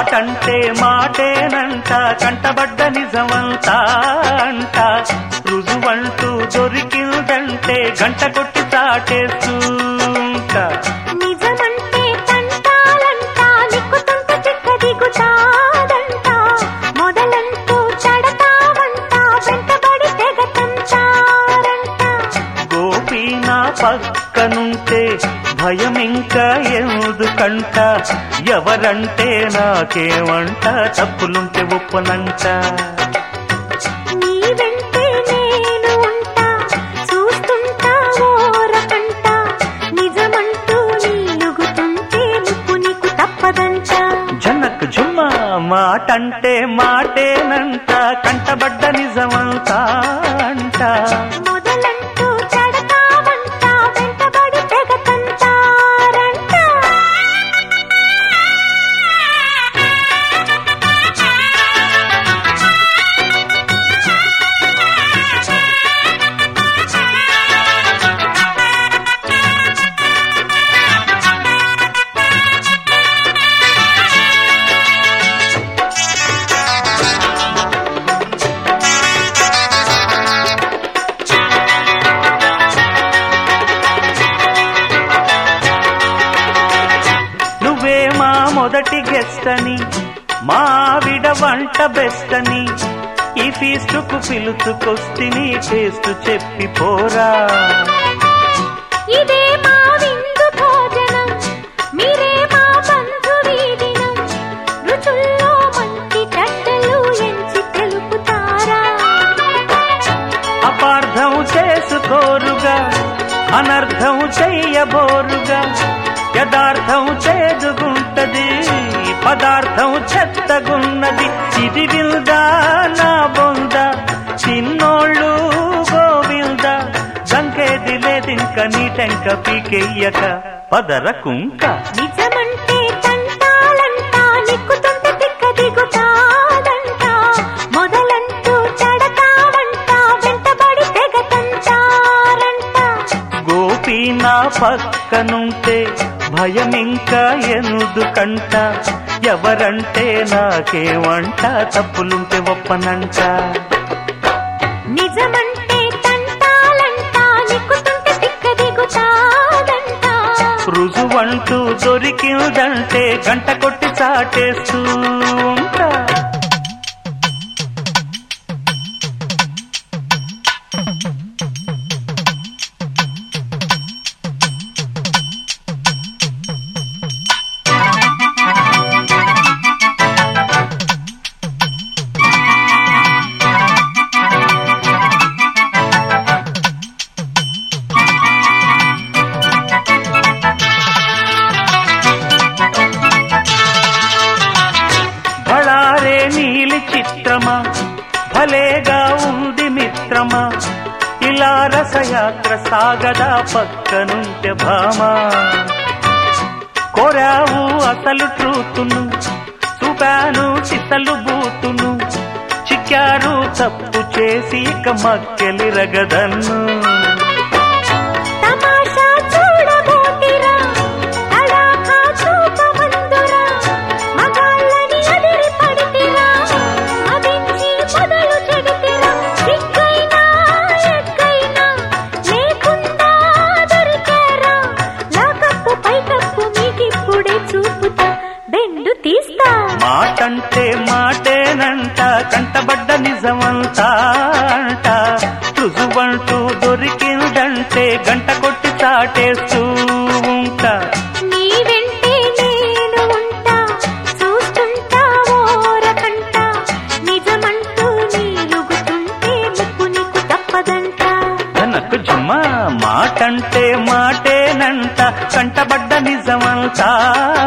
మాటంటే మాటేనంట కంటబడ్డ నిజమంతా అంట రుజువంటూ దొరికిందంటే గంట కొట్టి చాటేస్తుంట నిజమంటే తంటాలంట నిక్కుతుంటే చిక్క దిగుతాదంట మొదలంటూ చెడతావంట వెంటబడి తెగ తంటారంట గోపి నా పక్కనుంటే భయం ఇంకా ఎందుకంట ఎవరంటే నాకేమంట తప్పులుంటే ఒప్పనంట నీ వెంటే నేను ఉంటా చూస్తుంటా ఓరకంట నిజమంటూ నీలుగుతుంటే ముప్పు నీకు తప్పదంట జనక్ జుమ్మ మాటంటే మాటేనంట కంటబడ్డ నిజమంతా అంట మొదలంటూ చెడతావంట వెంటబడి తెగ తంటారంట నువ్వే మా మొదటి గెస్ట్ అని మా ఆవిడ వంట బెస్ట్ అని ఈ ఫీస్టుకు పిలుచుకొస్తిని టేస్ట్ చెప్పి పోరా ఇదే మా విందు భోజనం మీరే మా బంధు వీడినం రుచుల్లో మంచి చెడ్డలు ఎంచి తెలుపుతారా అపార్థం చేసుకోరుగా అనర్థం చెయ్యబోరుగా యథార్థం చేదుగుంటది పదార్థం చెత్తగున్నది ఇది విల్దా నా బొంద చిన్నోళ్ళు గోవింద జంకేది లేదింక నీటెంక పీకెయ్యక పదర కుంక నిజమంటే తంటాలంట నిక్కుతుంటే తిక్క దిగుతాదంట మొదలంటూ చెడతావంట వెంటబడి తెగ తంటారంట గోపి నా పక్కనుంటే భయం ఇంకా ఎందుకంట ఎవరంటే నాకేమంట తప్పులుంటే ఒప్పనంట నిజమంటే తంటాలంట నిక్కుతుంటే తిక్క దిగుతాదంట రుజువంటూ దొరికిందంటే గంట కొట్టి చాటేస్తూ ఉంటా బళారే నీలి చిత్రమా భలేగా ఉంది మిత్రమా ఇలా రసయాత్ర సాగదా పక్కనుంటే భామా కోరావు అసలు ట్రూతును చూపాను చిత్తలు బూతును చిక్కారు తప్పు చేసి ఇక మక్కెలి రగదన్ను తమాషా చూడబోతిరా తడాఖా చూపమందురా మగాళ్ళని అదిరి పడితిరా మదించి మొదలు చెడితిరా సిగ్గైనా ఎక్కైనా లేకుండా దొరికారా లాకప్పు పైకప్పు మీకిప్పుడే చూపుతా బెండు తీస్తా మాటంటే మాటేనంట కంటబడ్డ నిజమంతా అంట రుజువంటూ దొరికిందంటే గంట కొట్టి చాటేస్తూ ఉంటా నీ వెంటే నేను ఉంటా చూస్తుంటా ఓరకంట నిజమంటూ నీలుగుతుంటే ముప్పు నీకు తప్పదంట తనకు జుమ్మ మాటంటే మాటేనంట కంటబడ్డ నిజమంతా